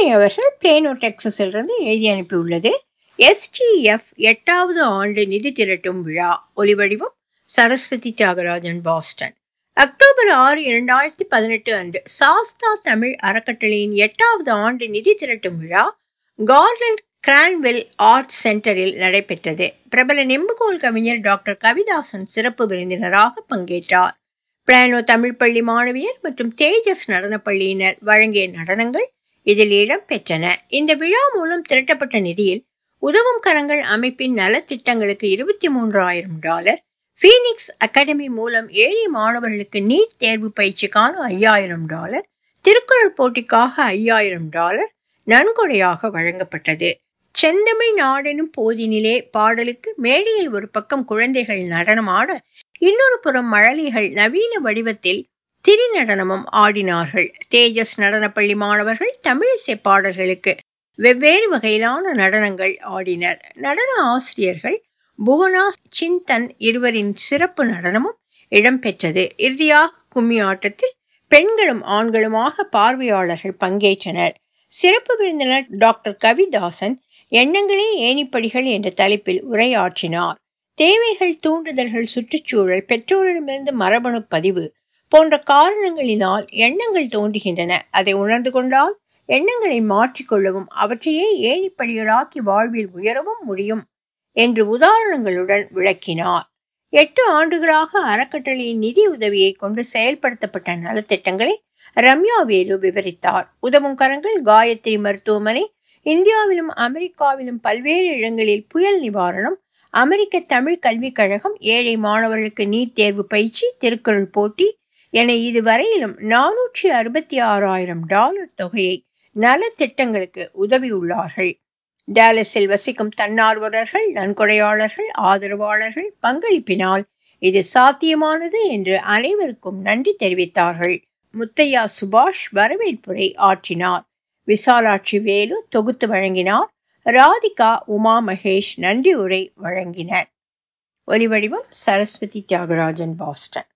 ருக்மணி அவர்கள் பிளேனோ டெக்சஸிலிருந்து எழுதி அனுப்பியுள்ளது எஸ்டிஎஃப் எட்டாவது ஆண்டு நிதி திரட்டும் விழா ஒலிவடிவம் சரஸ்வதி தியாகராஜன் பாஸ்டன் அக்டோபர் ஆறு இரண்டாயிரத்தி பதினெட்டு அன்று சாஸ்தா தமிழ் அறக்கட்டளையின் எட்டாவது ஆண்டு நிதி திரட்டும் விழா கார்டன் கிரான்வெல் ஆர்ட் சென்டரில் நடைபெற்றது பிரபல நெம்புகோல் கவிஞர் டாக்டர் கவிதாசன் சிறப்பு விருந்தினராக பங்கேற்றார் பிளானோ தமிழ் பள்ளி மாணவியர் மற்றும் தேஜஸ் நடனப் பள்ளியினர் வழங்கிய நடனங்கள் இதில் இடம் பெற்றன இந்த விழா மூலம் திரட்டப்பட்ட நிதியில் உதவும் கரங்கள் அமைப்பின் நலத்திட்டங்களுக்கு இருபத்தி மூன்றாயிரம் டாலர் பீனிக்ஸ் அகாடமி மூலம் ஏழை மாணவர்களுக்கு நீட் தேர்வு பயிற்சிக்கான ஐயாயிரம் டாலர் திருக்குறள் போட்டிக்காக ஐயாயிரம் டாலர் நன்கொடையாக வழங்கப்பட்டது செந்தமிழ் நாடெனும் போதினிலே பாடலுக்கு மேடையில் ஒரு பக்கம் குழந்தைகள் நடனமாட இன்னொரு புறம் மழலைகள் நவீன வடிவத்தில் திரி நடனமும் ஆடினார்கள் தேஜஸ் நடனப்பள்ளி மாணவர்கள் தமிழிசை பாடல்களுக்கு வெவ்வேறு வகையிலான நடனங்கள் ஆடினர் நடன ஆசிரியர்கள் புவனா சிந்தன் இருவரின் சிறப்பு நடனமும் இடம்பெற்றது இறுதியாக கும்மி ஆட்டத்தில் பெண்களும் ஆண்களுமாக பார்வையாளர்கள் பங்கேற்றனர் சிறப்பு விருந்தினர் டாக்டர் கவிதாசன் எண்ணங்களே ஏணிப்படிகள் என்ற தலைப்பில் உரையாற்றினார் தேவைகள் தூண்டுதல்கள் சுற்றுச்சூழல் பெற்றோரிடமிருந்து மரபணு பதிவு போன்ற காரணங்களினால் எண்ணங்கள் தோன்றுகின்றன அதை உணர்ந்து கொண்டால் எண்ணங்களை மாற்றிக்கொள்ளவும் அவற்றையே ஏணிப்படிகளாக்கி வாழ்வில் உயரவும் முடியும் என்று உதாரணங்களுடன் விளக்கினார் எட்டு ஆண்டுகளாக அறக்கட்டளையின் நிதி உதவியை கொண்டு செயல்படுத்தப்பட்ட நலத்திட்டங்களை ரம்யா வேலு விவரித்தார் உதவும் கரங்கள் காயத்ரி மருத்துவமனை இந்தியாவிலும் அமெரிக்காவிலும் பல்வேறு இடங்களில் புயல் நிவாரணம் அமெரிக்க தமிழ் கல்விக் கழகம் ஏழை மாணவர்களுக்கு நீட் தேர்வு பயிற்சி திருக்குறள் போட்டி என இதுவரையிலும் நானூற்றி அறுபத்தி ஆறாயிரம் டாலர் தொகையை நலத்திட்டங்களுக்கு உதவியுள்ளார்கள் டேலஸில் வசிக்கும் தன்னார்வலர்கள் நன்கொடையாளர்கள் ஆதரவாளர்கள் பங்களிப்பினால் இது சாத்தியமானது என்று அனைவருக்கும் நன்றி தெரிவித்தார்கள் முத்தையா சுபாஷ் வரவேற்புரை ஆற்றினார் விசாலாட்சி வேலு தொகுத்து வழங்கினார் ராதிகா உமா மகேஷ் நன்றி உரை வழங்கினர் ஒலிவடிவம் சரஸ்வதி தியாகராஜன் பாஸ்டன்